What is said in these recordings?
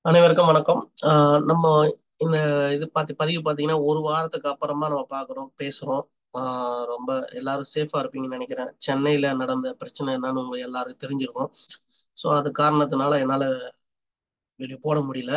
அனைவருக்கும் வணக்கம் ஆஹ் நம்ம இந்த இது பார்த்து பதிவு பார்த்தீங்கன்னா ஒரு வாரத்துக்கு அப்புறமா நம்ம பார்க்குறோம் பேசுகிறோம் ரொம்ப எல்லாரும் சேஃபாக இருப்பீங்கன்னு நினைக்கிறேன் சென்னையில் நடந்த பிரச்சனை என்னன்னு உங்களுக்கு எல்லாருக்கும் தெரிஞ்சிருக்கும் ஸோ அது காரணத்தினால என்னால் வீடியோ போட முடியல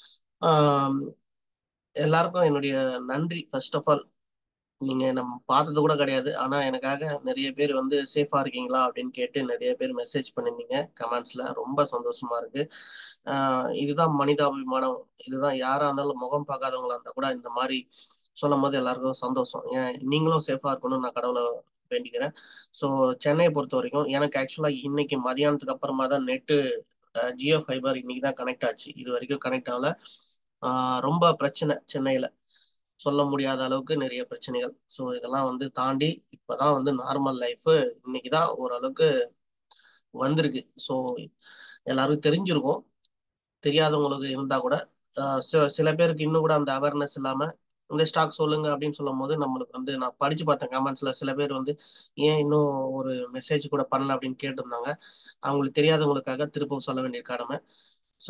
ஆஹ் எல்லாருக்கும் என்னுடைய நன்றி ஃபர்ஸ்ட் ஆஃப் ஆல் நீங்க நம்ம பார்த்தது கூட கிடையாது ஆனா எனக்காக நிறைய பேர் வந்து சேஃபா இருக்கீங்களா அப்படின்னு கேட்டு நிறைய பேர் மெசேஜ் பண்ணிருந்தீங்க கமெண்ட்ஸ்ல ரொம்ப சந்தோஷமா இருக்கு ஆஹ் இதுதான் மனிதாபிமானம் இதுதான் யாரா இருந்தாலும் முகம் பார்க்காதவங்களா இருந்தா கூட இந்த மாதிரி சொல்லும் போது எல்லாருக்கும் சந்தோஷம் ஏன் நீங்களும் சேஃபா இருக்கணும்னு நான் கடவுளை வேண்டிக்கிறேன் ஸோ சென்னையை பொறுத்த வரைக்கும் எனக்கு ஆக்சுவலா இன்னைக்கு மதியானத்துக்கு அப்புறமா தான் நெட்டு ஜியோ ஃபைபர் இன்னைக்கு தான் கனெக்ட் ஆச்சு இது வரைக்கும் கனெக்ட் ஆகல ஆஹ் ரொம்ப பிரச்சனை சென்னையில சொல்ல முடியாத அளவுக்கு நிறைய பிரச்சனைகள் ஸோ இதெல்லாம் வந்து தாண்டி இப்போதான் வந்து நார்மல் லைஃப் இன்னைக்கு தான் ஓரளவுக்கு வந்திருக்கு ஸோ எல்லாருக்கும் தெரிஞ்சிருக்கும் தெரியாதவங்களுக்கு இருந்தா கூட சில பேருக்கு இன்னும் கூட அந்த அவேர்னஸ் இல்லாம இந்த ஸ்டாக் சொல்லுங்க அப்படின்னு சொல்லும் போது நம்மளுக்கு வந்து நான் படிச்சு பார்த்தேன் கமெண்ட்ஸ்ல சில பேர் வந்து ஏன் இன்னும் ஒரு மெசேஜ் கூட பண்ணல அப்படின்னு கேட்டிருந்தாங்க அவங்களுக்கு தெரியாதவங்களுக்காக திரும்ப சொல்ல வேண்டிய கடமை ஸோ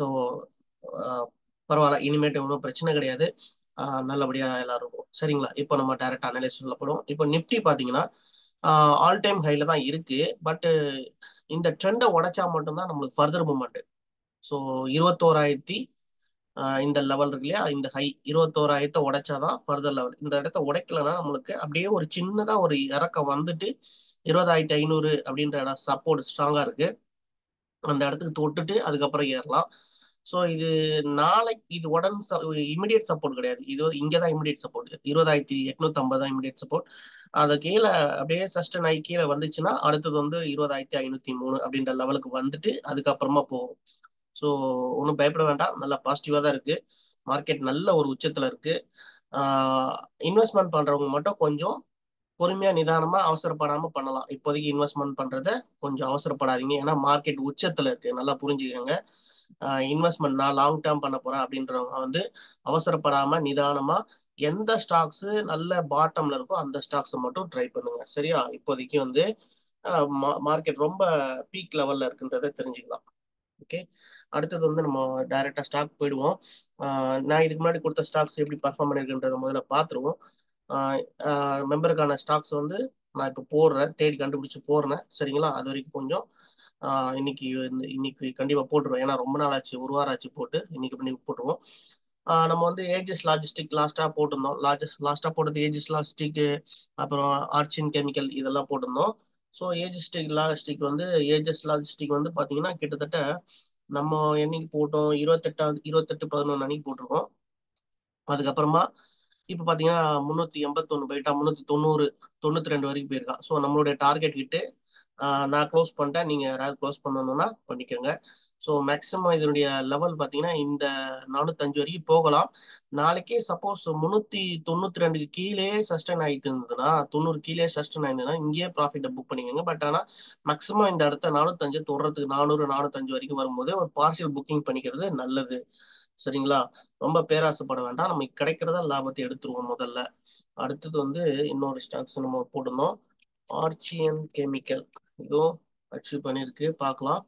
பரவாயில்ல இனிமேட்டு ஒன்றும் பிரச்சனை கிடையாது நல்லபடியா எல்லாரும் இருக்கும் சரிங்களா இப்போ நம்ம டைரக்ட் அனலைஸ் சொல்லப்படும் இப்போ நிப்டி பாத்தீங்கன்னா ஆல் டைம் ஹைல தான் இருக்கு பட் இந்த ட்ரெண்டை உடைச்சா மட்டும்தான் நம்மளுக்கு ஃபர்தர் மூமெண்ட் ஸோ இருபத்தோராயிரத்தி இந்த லெவல் இருக்கு இல்லையா இந்த ஹை இருபத்தோராயிரத்தை உடைச்சாதான் ஃபர்தர் லெவல் இந்த இடத்த உடைக்கலன்னா நம்மளுக்கு அப்படியே ஒரு சின்னதா ஒரு இறக்கம் வந்துட்டு இருபதாயிரத்தி ஐநூறு அப்படின்ற இடம் சப்போர்ட் ஸ்ட்ராங்கா இருக்கு அந்த இடத்துக்கு தொட்டுட்டு அதுக்கப்புறம் ஏறலாம் ஸோ இது நாளைக்கு இது உடன் இமிடியட் சப்போர்ட் கிடையாது இது இங்கே தான் இமிடியட் சப்போர்ட் இருபதாயிரத்தி எட்நூத்தி ஐம்பது தான் இமிடியட் சப்போர்ட் அது கீழே அப்படியே சஸ்டன் ஆகி கீழே வந்துச்சுன்னா அடுத்தது வந்து இருபதாயிரத்தி ஐநூத்தி மூணு அப்படின்ற லெவலுக்கு வந்துட்டு அதுக்கப்புறமா போகும் ஸோ ஒன்றும் பயப்பட வேண்டாம் நல்லா பாசிட்டிவாக தான் இருக்கு மார்க்கெட் நல்ல ஒரு உச்சத்தில் இருக்கு இன்வெஸ்ட்மெண்ட் பண்றவங்க மட்டும் கொஞ்சம் பொறுமையா நிதானமா அவசரப்படாம பண்ணலாம் இப்போதைக்கு இன்வெஸ்ட்மெண்ட் பண்றத கொஞ்சம் அவசரப்படாதீங்க ஏன்னா மார்க்கெட் உச்சத்துல இருக்கு நல்லா புரிஞ்சுக்கோங்க இன்வெஸ்ட்மெண்ட் நான் லாங் டேர்ம் பண்ண போறேன் அப்படின்றவங்க வந்து அவசரப்படாம நிதானமா எந்த ஸ்டாக்ஸ் நல்ல பாட்டம்ல இருக்கோ அந்த ஸ்டாக்ஸை மட்டும் ட்ரை பண்ணுங்க சரியா இப்போதைக்கு வந்து மார்க்கெட் ரொம்ப பீக் லெவல்ல இருக்குன்றத தெரிஞ்சுக்கலாம் ஓகே அடுத்தது வந்து நம்ம டைரக்டா ஸ்டாக் போயிடுவோம் நான் இதுக்கு முன்னாடி கொடுத்த ஸ்டாக்ஸ் எப்படி பர்ஃபார்ம் பண்ணிருக்குன்றத முதல்ல பார்த்துருவோம் மெம்பருக்கான ஸ்டாக்ஸ் வந்து நான் இப்போ போடுறேன் தேடி கண்டுபிடிச்சு போடுறேன் சரிங்களா அது வரைக்கும் கொஞ்சம் இன்னைக்கு இன்னைக்கு கண்டிப்பா போட்டுருவோம் ஏன்னா ரொம்ப நாள் ஆச்சு ஒரு வாரம் ஆச்சு போட்டு இன்னைக்கு பண்ணி போட்டுருவோம் நம்ம வந்து ஏஜஸ் லாஜிஸ்டிக் லாஸ்டா போட்டிருந்தோம் லாஜஸ் லாஸ்டா போட்டது ஏஜஸ் லாஜிஸ்டிக் அப்புறம் ஆர்ச்சின் கெமிக்கல் இதெல்லாம் போட்டிருந்தோம் ஸோ ஏஜஸ்டிக் லாஜிஸ்டிக் வந்து ஏஜஸ் லாஜிஸ்டிக் வந்து பாத்தீங்கன்னா கிட்டத்தட்ட நம்ம என்னைக்கு போட்டோம் இருபத்தெட்டாவது இருபத்தெட்டு பதினொன்று அன்னைக்கு போட்டிருக்கோம் அதுக்கப்புறமா இப்போ பார்த்தீங்கன்னா முந்நூற்றி எண்பத்தொன்று போயிட்டா முந்நூற்றி தொண்ணூறு தொண்ணூற்றி ரெண்டு வரைக்கும் போயிருக்கான் ஸோ நம்மளுடைய டார்கெட் கிட்டு நான் க்ளோஸ் பண்ணிட்டேன் நீங்கள் யாராவது க்ளோஸ் பண்ணணும்னா பண்ணிக்கோங்க ஸோ மேக்ஸிமம் இதனுடைய லெவல் பார்த்தீங்கன்னா இந்த நானூத்தஞ்சு வரைக்கும் போகலாம் நாளைக்கே சப்போஸ் முந்நூற்றி தொண்ணூற்றி ரெண்டுக்கு கீழே சஸ்டைன் ஆகிட்டு இருந்ததுன்னா தொண்ணூறு கீழே சஸ்டைன் ஆயிருந்ததுன்னா இங்கேயே ப்ராஃபிட்டை புக் பண்ணிக்கோங்க பட் ஆனால் மேக்ஸிமம் இந்த இடத்த நானூத்தஞ்சு தொடுறதுக்கு நானூறு நானூத்தஞ்சு வரைக்கும் வரும்போது ஒரு பார்சல் புக்கிங் பண்ணிக்கிறது நல்லது சரிங்களா ரொம்ப பேராசைப்பட வேண்டாம் நமக்கு கிடைக்கிறதா லாபத்தை எடுத்துருவோம் முதல்ல அடுத்தது வந்து இன்னொரு ஸ்டாக்ஸ் நம்ம போட்டிருந்தோம் ஆர்ச்சியன் கெமிக்கல் இதுவும் அச்சீவ் பண்ணியிருக்கு பார்க்கலாம்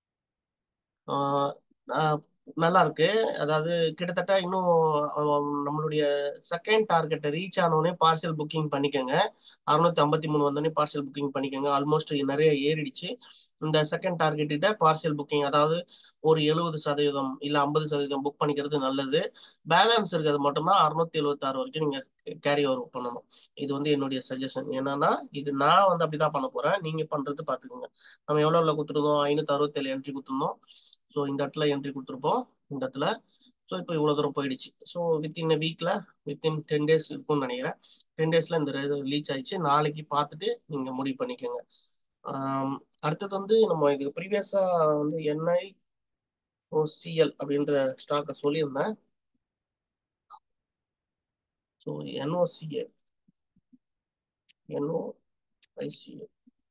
நல்லா இருக்கு அதாவது கிட்டத்தட்ட இன்னும் நம்மளுடைய செகண்ட் டார்கெட்டை ரீச் ஆனோடனே பார்சல் புக்கிங் பண்ணிக்கோங்க அறுநூத்தி ஐம்பத்தி மூணு வந்தோடனே பார்சல் புக்கிங் பண்ணிக்கோங்க ஆல்மோஸ்ட் நிறைய ஏறிடுச்சு இந்த செகண்ட் டார்கெட் கிட்ட பார்சல் புக்கிங் அதாவது ஒரு எழுபது சதவீதம் இல்ல ஐம்பது சதவீதம் புக் பண்ணிக்கிறது நல்லது பேலன்ஸ் இருக்கிறது மட்டும்தான் அறுநூத்தி எழுபத்தி ஆறு வரைக்கும் நீங்க கேரி ஓவர் பண்ணணும் இது வந்து என்னுடைய சஜஷன் என்னன்னா இது நான் வந்து அப்படிதான் பண்ண போறேன் நீங்க பண்றது பாத்துக்கோங்க நம்ம எவ்வளவு கொடுத்துருந்தோம் ஐநூத்தி அறுபத்தி ஏழு என்ட்ரி கொடுத்துருந்தோம் ஸோ இந்த இடத்துல என்ட்ரி கொடுத்துருப்போம் இந்த இடத்துல ஸோ இப்போ இவ்வளோ தூரம் போயிடுச்சு ஸோ வித்தின் வீக்ல வித்தின் டென் டேஸ் இருக்கும்னு நினைக்கிறேன் டென் டேஸ்ல இந்த ரீச் ஆயிடுச்சு நாளைக்கு பார்த்துட்டு நீங்க முடிவு பண்ணிக்கோங்க அடுத்தது வந்து நம்ம இதுக்கு ப்ரீவியஸா வந்து என்ஐ ஓசிஎல் அப்படின்ற ஸ்டாக்கை சொல்லியிருந்தேன் ஸோ என்ஓசிஏ என்ஓஐசிஏ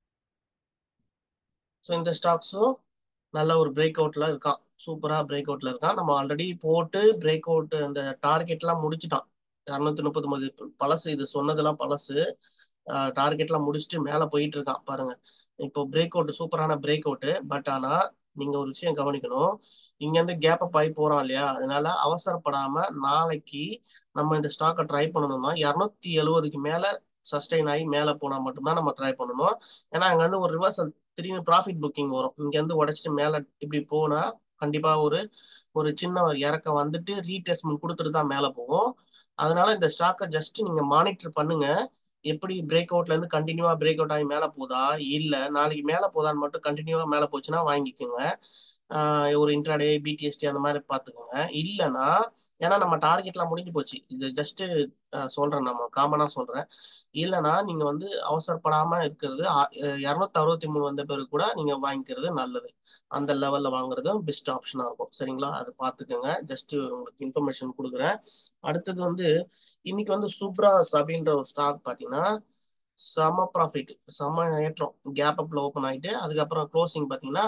ஸோ இந்த ஸ்டாக்ஸும் நல்ல ஒரு பிரேக் அவுட்ல இருக்கான் சூப்பரா பிரேக் அவுட்ல இருக்கான் நம்ம ஆல்ரெடி போட்டு பிரேக் அவுட் அந்த டார்கெட்லாம் முடிச்சிட்டான் இரநூத்தி முப்பத்தி ஒன்பது பழசு இது சொன்னதெல்லாம் பழசு டார்கெட்லாம் முடிச்சுட்டு மேல போயிட்டு இருக்கான் பாருங்க இப்போ பிரேக் அவுட் சூப்பரான பிரேக் அவுட் பட் ஆனா நீங்க ஒரு விஷயம் கவனிக்கணும் இங்க இருந்து கேப் அப் ஆகி போறோம் இல்லையா அதனால அவசரப்படாம நாளைக்கு நம்ம இந்த ஸ்டாக்கை ட்ரை பண்ணணும்னா இரநூத்தி எழுவதுக்கு மேல சஸ்டெயின் ஆகி மேல போனா மட்டும்தான் நம்ம ட்ரை பண்ணணும் ஏன்னா அங்க வந்து ஒரு ரிவர்சல் திடீர்னு ப்ராஃபிட் புக்கிங் வரும் இங்க இருந்து உடைச்சிட்டு மேல இப்படி போனா கண்டிப்பா ஒரு ஒரு சின்ன ஒரு இறக்கம் வந்துட்டு ரீடெஸ்ட்மெண்ட் கொடுத்துட்டு தான் மேல போகும் அதனால இந்த ஸ்டாக்கை ஜஸ்ட் நீங்க மானிட்டர் பண்ணுங்க எப்படி பிரேக் அவுட்ல இருந்து கண்டினியூவா பிரேக் அவுட் ஆகி மேல போதா இல்ல நாளைக்கு மேல போதான்னு மட்டும் கண்டினியூவா மேல போச்சுன்னா வாங்கிக்கோங்க ஆஹ் ஒரு இன்ட்ராடே பிடிஎஸ்டி அந்த மாதிரி பார்த்துக்கோங்க இல்லைன்னா ஏன்னா நம்ம டார்கெட்லாம் முடிஞ்சு போச்சு இது ஜஸ்ட் சொல்றேன் நம்ம காமனா சொல்றேன் இல்லைன்னா நீங்க வந்து அவசரப்படாம இருக்கிறது இரநூத்தி அறுபத்தி மூணு வந்த பிறகு கூட நீங்க வாங்கிக்கிறது நல்லது அந்த லெவல்ல வாங்குறது பெஸ்ட் ஆப்ஷனா இருக்கும் சரிங்களா அதை பார்த்துக்கோங்க ஜஸ்ட் உங்களுக்கு இன்ஃபர்மேஷன் கொடுக்குறேன் அடுத்தது வந்து இன்னைக்கு வந்து சுப்ராஸ் அப்படின்ற ஒரு ஸ்டாக் பார்த்தீங்கன்னா செம ப்ராஃபிட் செம ஏற்றம் கேப் அப்ல ஓப்பன் ஆயிட்டு அதுக்கப்புறம் க்ளோசிங் பார்த்தீங்கன்னா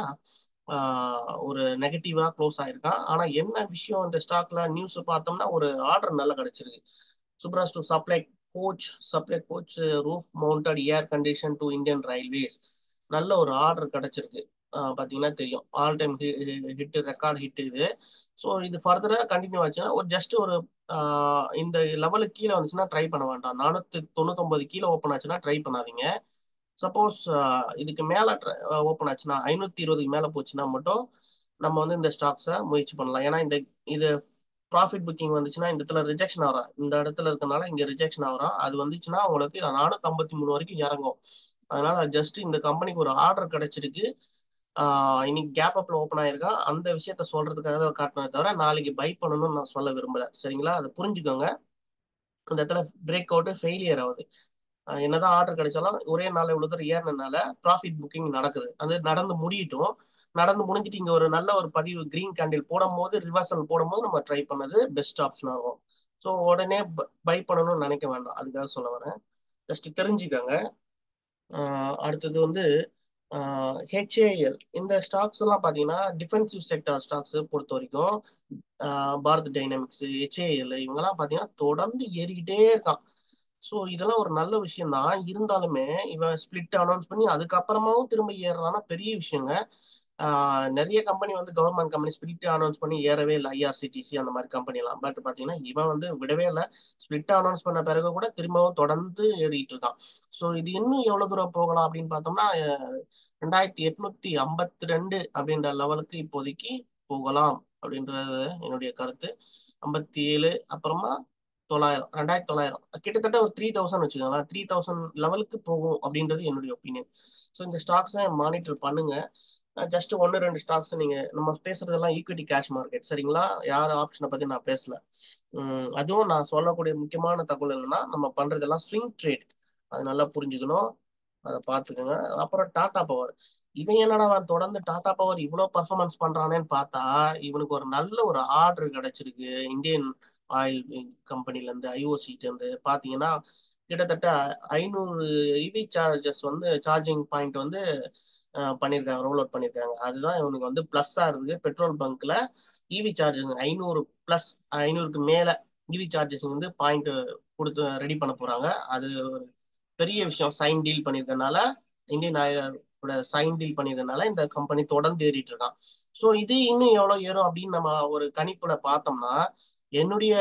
ஆஹ் ஒரு நெகட்டிவா க்ளோஸ் ஆயிருக்கான் ஆனா என்ன விஷயம் இந்த ஸ்டாக்ல நியூஸ் பார்த்தோம்னா ஒரு ஆர்டர் நல்லா கிடைச்சிருக்கு சுப்ராஸ் to supply coach supply coach roof mounted air condition to Indian Railways நல்ல ஒரு ஆர்டர் கிடைச்சிருக்கு பார்த்தீங்கன்னா தெரியும் all time hit record hit இது ஸோ இது ஃபர்தராக கண்டினியூ ஆச்சுன்னா ஒரு ஜஸ்ட் ஒரு இந்த லெவலுக்கு கீழே வந்துச்சுன்னா ட்ரை பண்ண வேண்டாம் நானூற்றி தொண்ணூத்தொம்பது கீழே ஓப்பன் ஆச்சுன்னா ட்ரை பண்ணாதீங்க சப்போஸ் இதுக்கு மேலே ஓப்பன் ஆச்சுன்னா ஐநூற்றி இருபதுக்கு மேலே போச்சுன்னா மட்டும் நம்ம வந்து இந்த ஸ்டாக்ஸை முயற்சி பண்ணலாம் ஏன்னா இந்த இது ப்ராஃபிட் புக்கிங் வந்துச்சுன்னா இந்த இடத்துல ரிஜெக்ஷன் ஆகிறோம் இந்த இடத்துல இருக்கனால இங்கே ரிஜெக்ஷன் ஆகிறோம் அது வந்துச்சுன்னா உங்களுக்கு நானூற்றி ஐம்பத்தி மூணு வரைக்கும் இறங்கும் அதனால ஜஸ்ட் இந்த கம்பெனிக்கு ஒரு ஆர்டர் கிடைச்சிருக்கு இன்னைக்கு கேப் அப்ல ஓப்பன் ஆயிருக்கான் அந்த விஷயத்த சொல்றதுக்காக தான் காட்டினதை தவிர நாளைக்கு பை பண்ணணும்னு நான் சொல்ல விரும்பல சரிங்களா அதை புரிஞ்சுக்கோங்க அந்த இடத்துல பிரேக் அவுட் ஃபெயிலியர் ஆகுது என்னதான் ஆர்டர் கிடைச்சாலும் ஒரே நாள் இவ்வளவு தூரம் ஏறினதுனால ப்ராஃபிட் புக்கிங் நடக்குது அது நடந்து முடியட்டும் நடந்து முடிஞ்சிட்டு இங்க ஒரு நல்ல ஒரு பதிவு கிரீன் கேண்டில் போடும் போது ரிவர்சல் போடும் போது நம்ம ட்ரை பண்ணது பெஸ்ட் ஆப்ஷன் ஆகும் ஸோ உடனே பை பண்ணணும்னு நினைக்க வேண்டாம் அதுக்காக சொல்ல வரேன் ஜஸ்ட் தெரிஞ்சுக்கோங்க அடுத்தது வந்து ஹெச்ஏஎல் இந்த ஸ்டாக்ஸ் எல்லாம் பார்த்தீங்கன்னா டிஃபென்சிவ் செக்டார் ஸ்டாக்ஸ் பொறுத்த வரைக்கும் பாரத் டைனமிக்ஸ் ஹெச்ஏஎல் இவங்கெல்லாம் பார்த்தீங்கன்னா தொடர்ந்து ஏறிக்கிட்டே இருக்கான் ஸோ இதெல்லாம் ஒரு நல்ல விஷயம் தான் இருந்தாலுமே இவன் ஸ்பிளிட் அனௌன்ஸ் பண்ணி அதுக்கப்புறமாவும் திரும்ப ஏறுறான்னா பெரிய விஷயங்க நிறைய கம்பெனி வந்து கவர்மெண்ட் கம்பெனி ஸ்பிளிட் அனௌன்ஸ் பண்ணி ஏறவே இல்லை ஐஆர்சிடிசி அந்த மாதிரி கம்பெனிலாம் பட் பார்த்தீங்கன்னா இவன் வந்து விடவே இல்லை ஸ்பிளிட் அனௌன்ஸ் பண்ண பிறகு கூட திரும்பவும் தொடர்ந்து ஏறிட்டு இருக்கான் ஸோ இது இன்னும் எவ்வளோ தூரம் போகலாம் அப்படின்னு பார்த்தோம்னா ரெண்டாயிரத்தி எட்நூத்தி ஐம்பத்தி ரெண்டு அப்படின்ற லெவலுக்கு இப்போதைக்கு போகலாம் அப்படின்றது என்னுடைய கருத்து ஐம்பத்தி ஏழு அப்புறமா தொள்ளாயிரம் ரெண்டாயிரத்தி தொள்ளாயிரம் கிட்டத்தட்ட ஒரு த்ரீ தௌசண்ட் வச்சுக்கோங்களேன் த்ரீ தௌசண்ட் லெவலுக்கு போகும் அப்படின்றது என்னுடைய ஒப்பீனியன் ஸோ இந்த ஸ்டாக்ஸை மானிட்டர் பண்ணுங்க ஜஸ்ட் ஒன்று ரெண்டு ஸ்டாக்ஸ் நீங்க நம்ம பேசுறதெல்லாம் ஈக்விட்டி கேஷ் மார்க்கெட் சரிங்களா யார் ஆப்ஷனை பத்தி நான் பேசல அதுவும் நான் சொல்லக்கூடிய முக்கியமான தகவல் என்னன்னா நம்ம பண்றதெல்லாம் ஸ்விங் ட்ரேட் அது நல்லா புரிஞ்சுக்கணும் அதை பார்த்துக்கோங்க அப்புறம் டாடா பவர் இவன் என்னடா அவன் தொடர்ந்து டாடா பவர் இவ்வளோ பர்ஃபார்மன்ஸ் பண்றானேன்னு பார்த்தா இவனுக்கு ஒரு நல்ல ஒரு ஆர்டர் கிடைச்சிருக்கு இந்தியன் ஆயில் கம்பெனில இருந்து ஐஓசிட்டு இருந்து பாத்தீங்கன்னா கிட்டத்தட்ட ஐநூறு இவி சார்ஜஸ் வந்து சார்ஜிங் பாயிண்ட் வந்து பண்ணியிருக்காங்க ரோல் அவுட் பண்ணியிருக்காங்க அதுதான் இவனுக்கு வந்து ப்ளஸ்ஸாக இருக்கு பெட்ரோல் பங்க்ல இவி சார்ஜஸ் ஐநூறு ப்ளஸ் ஐநூறுக்கு மேலே இவி சார்ஜஸ் வந்து பாயிண்ட் கொடுத்து ரெடி பண்ண போறாங்க அது ஒரு பெரிய விஷயம் சைன் டீல் பண்ணியிருக்கனால இந்தியன் ஆயிலோட சைன் டீல் பண்ணியிருக்கனால இந்த கம்பெனி தொடர்ந்து ஏறிட்டு இருக்கான் ஸோ இது இன்னும் எவ்வளோ ஏறும் அப்படின்னு நம்ம ஒரு கணிப்புல பார்த்தோம்னா என்னுடைய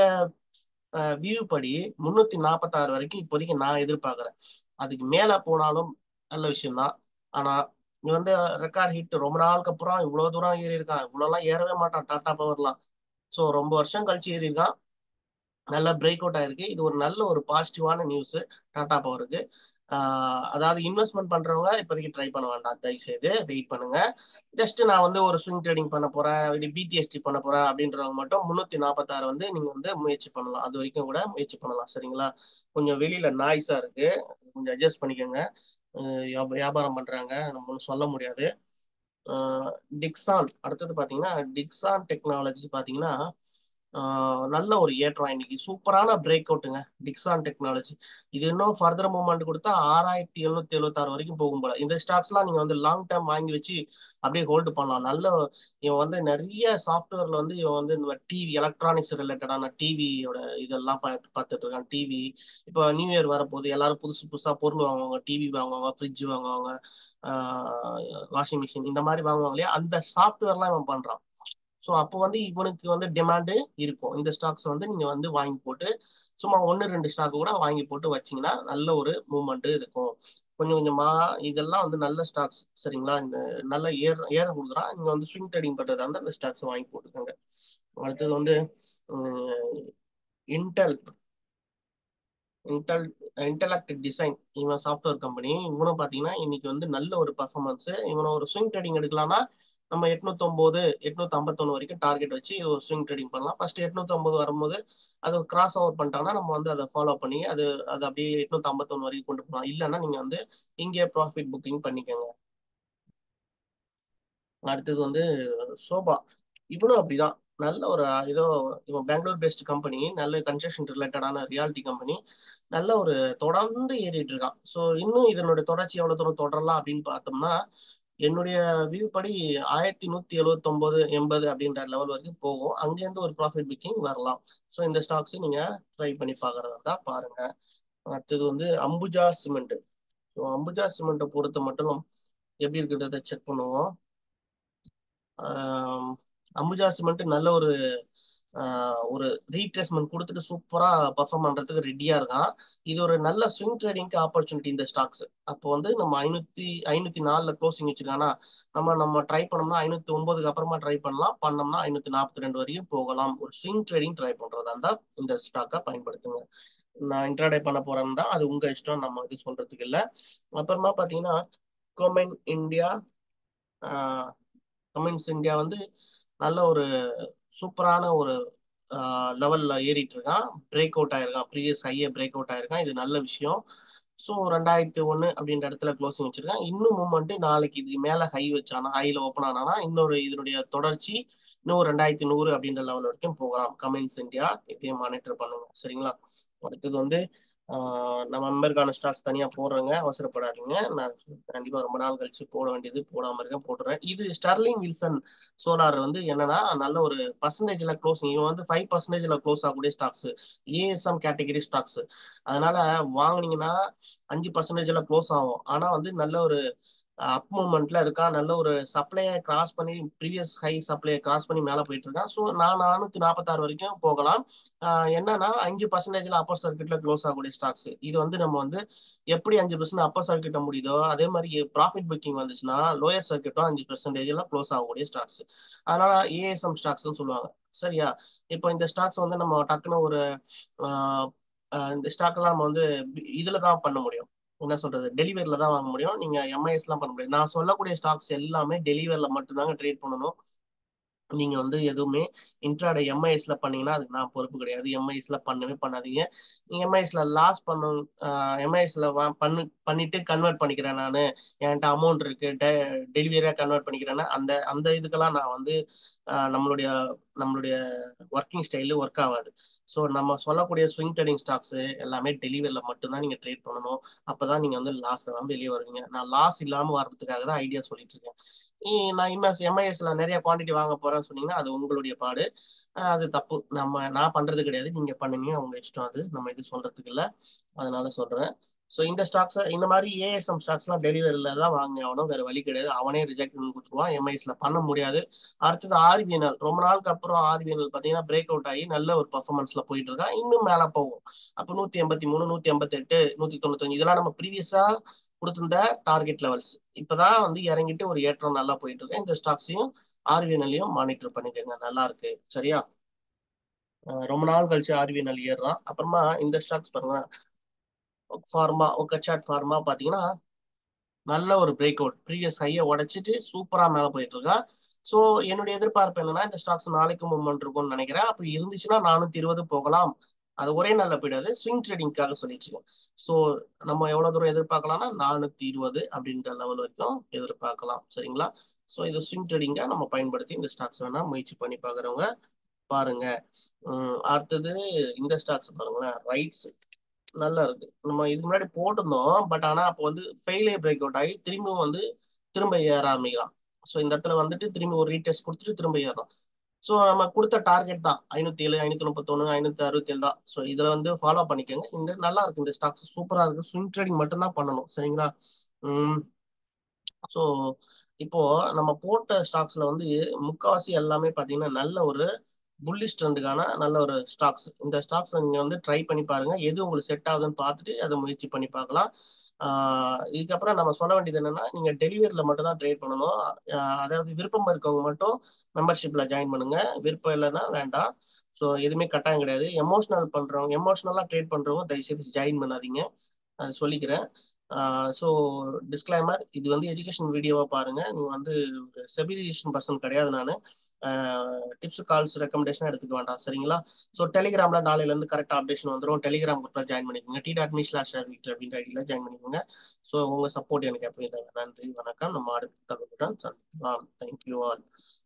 வியூ படி முன்னூத்தி நாற்பத்தாறு வரைக்கும் இப்போதைக்கு நான் எதிர்பார்க்கிறேன் அதுக்கு மேல போனாலும் நல்ல விஷயம்தான் ஆனா நீ வந்து ரெக்கார்ட் ஹிட் ரொம்ப நாளுக்கு அப்புறம் இவ்வளவு தூரம் ஏறி இருக்கான் இவ்வளோலாம் ஏறவே மாட்டான் டாடா பவர்லாம் ஸோ ரொம்ப வருஷம் கழிச்சு ஏறி இருக்கான் நல்ல பிரேக் அவுட் ஆயிருக்கு இது ஒரு நல்ல ஒரு பாசிட்டிவான நியூஸ் டாடா பவருக்கு அதாவது இன்வெஸ்ட்மெண்ட் பண்றவங்க இப்போதைக்கு ட்ரை பண்ண வேண்டாம் தயவு செய்து வெயிட் பண்ணுங்க ஜஸ்ட் நான் வந்து ஒரு ஸ்விங் ட்ரேடிங் பண்ண போறேன் இல்லை பிடிஎஸ்டி பண்ண போறேன் அப்படின்றவங்க மட்டும் முன்னூத்தி நாற்பத்தாறு வந்து நீங்க வந்து முயற்சி பண்ணலாம் அது வரைக்கும் கூட முயற்சி பண்ணலாம் சரிங்களா கொஞ்சம் வெளியில நாய்ஸா இருக்கு கொஞ்சம் அட்ஜஸ்ட் பண்ணிக்கோங்க வியாபாரம் பண்றாங்க நம்ம ஒன்றும் சொல்ல முடியாது டிக்ஸான் அடுத்தது பாத்தீங்கன்னா டிக்ஸான் டெக்னாலஜி பாத்தீங்கன்னா ஆஹ் நல்ல ஒரு ஏற்றம் இன்னைக்கு சூப்பரான பிரேக் அவுட்டுங்க டிக்ஸான் டெக்னாலஜி இது இன்னும் ஃபர்தர் மூவ்மெண்ட் கொடுத்தா ஆறாயிரத்தி எழுநூத்தி எழுபத்தாறு வரைக்கும் போகும் போல இந்த ஸ்டாக்ஸ்லாம் நீங்க வந்து லாங் டேர்ம் வாங்கி வச்சு அப்படியே ஹோல்டு பண்ணலாம் நல்ல இவன் வந்து நிறைய சாஃப்ட்வேர்ல வந்து இவன் வந்து இந்த டிவி எலக்ட்ரானிக்ஸ் ரிலேட்டடான டிவியோட இதெல்லாம் பார்த்து பார்த்துட்டு இருக்கான் டிவி இப்போ நியூ இயர் வரப்போகுது எல்லாரும் புதுசு புதுசா பொருள் வாங்குவாங்க டிவி வாங்குவாங்க ஃப்ரிட்ஜ் வாங்குவாங்க வாஷிங் மிஷின் இந்த மாதிரி வாங்குவாங்க இல்லையா அந்த சாஃப்ட்வேர்லாம் இவன் பண்றான் ஸோ அப்போ வந்து இவனுக்கு வந்து டிமாண்டு இருக்கும் இந்த ஸ்டாக்ஸ் வந்து நீங்க வந்து வாங்கி போட்டு சும்மா ஒன்று ரெண்டு ஸ்டாக் கூட வாங்கி போட்டு வச்சீங்கன்னா நல்ல ஒரு மூவ்மெண்ட் இருக்கும் கொஞ்சம் கொஞ்சமா இதெல்லாம் வந்து நல்ல ஸ்டாக்ஸ் சரிங்களா இந்த நல்ல ஏர் ஏற கொடுக்குறான் நீங்க வந்து ஸ்விங் ட்ரேடிங் பண்றதா இருந்தால் அந்த ஸ்டாக்ஸ் வாங்கி போட்டுக்கோங்க அடுத்தது வந்து இன்டெல் இன்டெல் இன்டெலக்ட் டிசைன் இவன் சாஃப்ட்வேர் கம்பெனி இவனும் பார்த்தீங்கன்னா இன்னைக்கு வந்து நல்ல ஒரு பர்ஃபார்மன்ஸ் இவனை ஒரு ஸ்விங் ட்ரேடிங் எடுக்கலாம்னா நம்ம எட்நூத்தொம்போது எட்நூத்தி ஐம்பத்தொன்னு வரைக்கும் டார்கெட் வச்சு ஒரு ஸ்விங் ட்ரேடிங் பண்ணலாம் ஃபர்ஸ்ட் எட்நூத்தொம்பது வரும்போது அது கிராஸ் ஓவர் பண்ணிட்டாங்கன்னா நம்ம வந்து அதை ஃபாலோ பண்ணி அது அது அப்படியே எட்நூத்தி ஐம்பத்தொன்னு வரைக்கும் கொண்டு போகலாம் இல்லைன்னா நீங்க வந்து இங்கே ப்ராஃபிட் புக்கிங் பண்ணிக்கோங்க அடுத்தது வந்து சோபா இவனும் அப்படிதான் நல்ல ஒரு ஏதோ இவன் பெங்களூர் பேஸ்ட் கம்பெனி நல்ல கன்ஸ்ட்ரக்ஷன் ரிலேட்டடான ரியாலிட்டி கம்பெனி நல்ல ஒரு தொடர்ந்து ஏறிட்டு இருக்கான் ஸோ இன்னும் இதனுடைய தொடர்ச்சி எவ்வளவு தூரம் தொடரலாம் அப்படின்னு பார்த்தோம்னா என்னுடைய வியூ படி ஆயிரத்தி நூத்தி எழுபத்தி ஒன்பது எண்பது அப்படின்ற லெவல் வரைக்கும் போகும் அங்கேருந்து ஒரு ப்ராஃபிட் புக்கிங் வரலாம் ஸோ இந்த ஸ்டாக்ஸ் நீங்க ட்ரை பண்ணி பாக்குறதா இருந்தா பாருங்க அடுத்தது வந்து அம்புஜா சிமெண்ட் ஸோ அம்புஜா சிமெண்ட்டை பொறுத்த மட்டும் எப்படி இருக்குன்றத செக் பண்ணுவோம் அம்புஜா சிமெண்ட் நல்ல ஒரு ஒரு ரீட்ரேஸ்மெண்ட் கொடுத்துட்டு சூப்பரா பர்ஃபார்ம் பண்றதுக்கு ரெடியா இருக்கான் இது ஒரு நல்ல ஸ்விங் ட்ரேடிங்க்கு ஆப்பர்ச்சுனிட்டி இந்த ஸ்டாக்ஸ் அப்போ வந்து நம்ம ஐநூத்தி ஐநூத்தி நாலுல க்ளோசிங் வச்சிருக்கானா நம்ம நம்ம ட்ரை பண்ணோம்னா ஐநூத்தி ஒன்பதுக்கு அப்புறமா ட்ரை பண்ணலாம் பண்ணோம்னா ஐநூத்தி நாற்பத்தி ரெண்டு வரையும் போகலாம் ஒரு ஸ்விங் ட்ரேடிங் ட்ரை பண்றதா இருந்தா இந்த ஸ்டாக்கை பயன்படுத்துங்க நான் இன்ட்ராடே பண்ண போறேன்னா அது உங்க இஷ்டம் நம்ம இது சொல்றதுக்கு இல்லை அப்புறமா பாத்தீங்கன்னா கொமென் இந்தியா கமெண்ட்ஸ் இந்தியா வந்து நல்ல ஒரு சூப்பரான ஒரு லெவல்ல ஏறிட்டு இருக்கான் பிரேக் அவுட் ஆயிருக்கான் ப்ரீவியஸ் ஹையே பிரேக் அவுட் ஆயிருக்கான் இது நல்ல விஷயம் ஸோ ரெண்டாயிரத்தி ஒன்று அப்படின்ற இடத்துல க்ளோசிங் வச்சிருக்கான் இன்னும் மூமெண்ட் நாளைக்கு இதுக்கு மேல ஹை வச்சானா ஹைல ஓப்பன் ஆனானா இன்னொரு இதனுடைய தொடர்ச்சி இன்னும் ரெண்டாயிரத்தி நூறு அப்படின்ற லெவல் வரைக்கும் போகலாம் கமெண்ட்ஸ் இந்தியா இதையும் மானிட்டர் பண்ணுங்க சரிங்களா அடுத்தது வந்து நம்ம மெம்பருக்கான ஸ்டாக்ஸ் தனியா போடுறேங்க அவசரப்படாதீங்க நான் கண்டிப்பா ரொம்ப நாள் கழிச்சு போட வேண்டியது போடாம இருக்கேன் போட்டுறேன் இது ஸ்டர்லிங் வில்சன் சோலார் வந்து என்னன்னா நல்ல ஒரு பர்சன்டேஜ்ல க்ளோஸ் இவன் வந்து ஃபைவ் பர்சன்டேஜ்ல க்ளோஸ் ஆகக்கூடிய ஸ்டாக்ஸ் ஏஎஸ்எம் கேட்டகரி ஸ்டாக்ஸ் அதனால வாங்கினீங்கன்னா அஞ்சு பர்சன்டேஜ்ல க்ளோஸ் ஆகும் ஆனா வந்து நல்ல ஒரு அப் மூமெண்ட்ல இருக்கா நல்ல ஒரு சப்ளையை கிராஸ் பண்ணி ப்ரீவியஸ் ஹை சப்ளையை கிராஸ் பண்ணி மேல போயிட்டு இருக்கான் ஸோ நான் நானூத்தி நாற்பத்தாறு வரைக்கும் போகலாம் என்னன்னா அஞ்சு பர்சன்டேஜ்ல அப்பர் சர்க்கியூட்ல க்ளோஸ் ஆகக்கூடிய ஸ்டாக்ஸ் இது வந்து நம்ம வந்து எப்படி அஞ்சு பர்சன்ட் அப்பர் சர்க்கியூட்ட முடியுதோ அதே மாதிரி ப்ராஃபிட் புக்கிங் வந்துச்சுன்னா லோயர் சர்க்கியூட்டும் அஞ்சு பர்சன்டேஜ்ல க்ளோஸ் ஆகக்கூடிய ஸ்டாக்ஸ் அதனால ஏஎஸ்எம் ஸ்டாக்ஸ்னு சொல்லுவாங்க சரியா இப்போ இந்த ஸ்டாக்ஸ் வந்து நம்ம டக்குன்னு ஒரு இந்த ஸ்டாக்லாம் நம்ம வந்து இதுல தான் பண்ண முடியும் என்ன சொல்றது டெலிவரில தான் வாங்க முடியும் நீங்க எம்ஐஎஸ் எல்லாம் பண்ண முடியும் நான் சொல்லக்கூடிய ஸ்டாக்ஸ் எல்லாமே டெலிவரில மட்டும்தாங்க ட்ரேட் பண்ணணும் நீங்க வந்து எதுவுமே இன்ட்ராட எம்ஐஎஸ்ல பண்ணீங்கன்னா அதுக்கு நான் பொறுப்பு கிடையாது எம்ஐஎஸ்ல பண்ணவே பண்ணாதீங்க நீங்க எம்ஐஎஸ்ல லாஸ் பண்ண எம்ஐஎஸ்ல பண்ணு பண்ணிட்டு கன்வெர்ட் பண்ணிக்கிறேன் நான் என்கிட்ட அமௌண்ட் இருக்கு டெலிவரியா கன்வெர்ட் பண்ணிக்கிறேன்னா அந்த அந்த இதுக்கெல்லாம் நான் வந்து நம்மளுடைய நம்மளுடைய ஒர்க்கிங் ஸ்டைலு ஒர்க் ஆகாது ஸோ நம்ம சொல்லக்கூடிய ஸ்விங் ட்ரேடிங் ஸ்டாக்ஸ் எல்லாமே டெலிவரியில் மட்டும்தான் நீங்கள் ட்ரேட் பண்ணணும் அப்போ தான் நீங்கள் வந்து லாஸ் தான் வெளியே வருவீங்க நான் லாஸ் இல்லாமல் வர்றதுக்காக தான் ஐடியா சொல்லிட்டு இருக்கேன் நான் இம்எஸ் எம்ஐஎஸ்ல நிறைய குவான்டிட்டி வாங்க போறேன்னு சொன்னீங்கன்னா அது உங்களுடைய பாடு அது தப்பு நம்ம நான் பண்றது கிடையாது நீங்க பண்ணுங்க உங்க இஷ்டம் அது நம்ம இது சொல்றதுக்கு இல்லை அதனால சொல்றேன் ஸோ இந்த ஸ்டாக்ஸ் இந்த மாதிரி ஏஎஸ்எம் ஸ்டாக்ஸ்லாம் டெலிவரியில் தான் வாங்கி ஆகணும் வேற வழி கிடையாது அவனே ரிஜெக்ட் பண்ணி கொடுத்துருவான் எம்ஐஎஸ்ல பண்ண முடியாது அடுத்தது ஆர்பிஎன்எல் ரொம்ப நாளுக்கு அப்புறம் ஆர்பிஎன்எல் பார்த்தீங்கன்னா பிரேக் அவுட் ஆகி நல்ல ஒரு பர்ஃபார்மன்ஸ்ல போயிட்டு இருக்கா இன்னும் மேலே போகும் அப்போ நூத்தி எண்பத்தி மூணு நூத்தி எண்பத்தி எட்டு நூத்தி தொண்ணூத்தஞ்சு இதெல்லாம் நம்ம ப்ரீவியஸா கொடுத்திருந்த டார்கெட் லெவல்ஸ் இப்பதான் வந்து இறங்கிட்டு ஒரு ஏற்றம் நல்லா போயிட்டு இருக்கு இந்த ஸ்டாக்ஸையும் ஆர்விஎன்எல்லையும் மானிட்டர் பண்ணிக்கோங்க நல்லா இருக்கு சரியா ரொம்ப நாள் கழிச்சு ஆர்விஎன்எல் ஏறுறான் அப்புறமா இந்த ஸ்டாக்ஸ் பாருங்க ஃபார்மா ஒக்கச்சாட் ஃபார்மா பாத்தீங்கன்னா நல்ல ஒரு பிரேக் அவுட் ப்ரீவியஸ் ஹையை உடைச்சிட்டு சூப்பரா மேல போயிட்டு இருக்கா ஸோ என்னுடைய எதிர்பார்ப்பு என்னன்னா இந்த ஸ்டாக்ஸ் நாளைக்கு மூவ்மெண்ட் இருக்கும்னு நினைக்கிறேன் அப்போ இருந்துச்சுன்னா நானூத்தி இருபது போகலாம் அது ஒரே நல்ல போயிடாது ஸ்விங் ட்ரேடிங்காக சொல்லிட்டு இருக்கேன் ஸோ நம்ம எவ்வளவு தூரம் எதிர்பார்க்கலாம்னா நானூத்தி இருபது அப்படின்ற லெவல் வரைக்கும் எதிர்பார்க்கலாம் சரிங்களா ஸோ இது ஸ்விங் ட்ரேடிங்கா நம்ம பயன்படுத்தி இந்த ஸ்டாக்ஸ் வேணா முயற்சி பண்ணி பாக்குறவங்க பாருங்க உம் அடுத்தது இந்த ஸ்டாக்ஸ் பாருங்களேன் ரைட்ஸ் நல்லா இருக்கு நம்ம இதுக்கு முன்னாடி போட்டிருந்தோம் பட் ஆனா அப்போ வந்து ஃபெயிலே பிரேக் அவுட் ஆகி திரும்பவும் வந்து திரும்ப ஏற ஆரம்பிக்கலாம் ஸோ இந்த இடத்துல வந்துட்டு திரும்பி ஒரு ரீடெஸ்ட் கொடுத்துட்டு திரும்ப ஏறலாம் ஸோ நம்ம கொடுத்த டார்கெட் தான் ஐநூத்தி ஏழு ஐநூத்தி முப்பத்தொன்னு ஐநூத்தி அறுபத்தி ஏழு தான் ஸோ இதுல வந்து ஃபாலோ பண்ணிக்கோங்க இந்த நல்லா இருக்கு இந்த ஸ்டாக்ஸ் சூப்பரா இருக்கு ஸ்விங் ட்ரேடிங் மட்டும்தான் பண்ணணும் சரிங்களா உம் ஸோ இப்போ நம்ம போட்ட ஸ்டாக்ஸ்ல வந்து முக்காவாசி எல்லாமே பாத்தீங்கன்னா நல்ல ஒரு புல்லிஷ் ட்ரெண்டுக்கான நல்ல ஒரு ஸ்டாக்ஸ் இந்த ஸ்டாக்ஸ் நீங்க வந்து ட்ரை பண்ணி பாருங்க எது உங்களுக்கு செட் ஆகுதுன்னு பார்த்துட்டு அதை முயற்சி பண்ணி பார்க்கலாம் ஆஹ் இதுக்கப்புறம் நம்ம சொல்ல வேண்டியது என்னன்னா நீங்க டெலிவரியில மட்டும் தான் ட்ரேட் பண்ணணும் ஆஹ் அதாவது விருப்பம் இருக்கவங்க மட்டும் மெம்பர்ஷிப்ல ஜாயின் பண்ணுங்க விருப்பம் இல்லைன்னா வேண்டாம் ஸோ எதுவுமே கட்டாயம் கிடையாது எமோஷனல் பண்றவங்க எமோஷனலா ட்ரேட் பண்றவங்க தயவுசெய்து ஜாயின் பண்ணாதீங்க அது சொல்லிக்கிறேன் ஸோ டிஸ்க்ளைமர் இது வந்து எஜுகேஷன் வீடியோவா பாருங்க நீங்க வந்து செபிலிஷன் பர்சன் கிடையாது நான் டிப்ஸ் கால்ஸ் ரெக்கமெண்டேஷன் எடுத்துக்க வேண்டாம் சரிங்களா ஸோ டெலிகிராம்ல நாளையில இருந்து கரெக்ட் அப்டேஷன் வந்துடும் டெலிகிராம் குரூப்ல ஜாயின் பண்ணிக்கோங்க டி டாட் மீ ஸ்லாஷ் அப்படின்ற ஐடியில ஜாயின் பண்ணிக்கோங்க ஸோ உங்க சப்போர்ட் எனக்கு எப்பயும் தேவை நன்றி வணக்கம் நம்ம அடுத்த தகவலுடன் சந்திக்கலாம் தேங்க்யூ ஆல்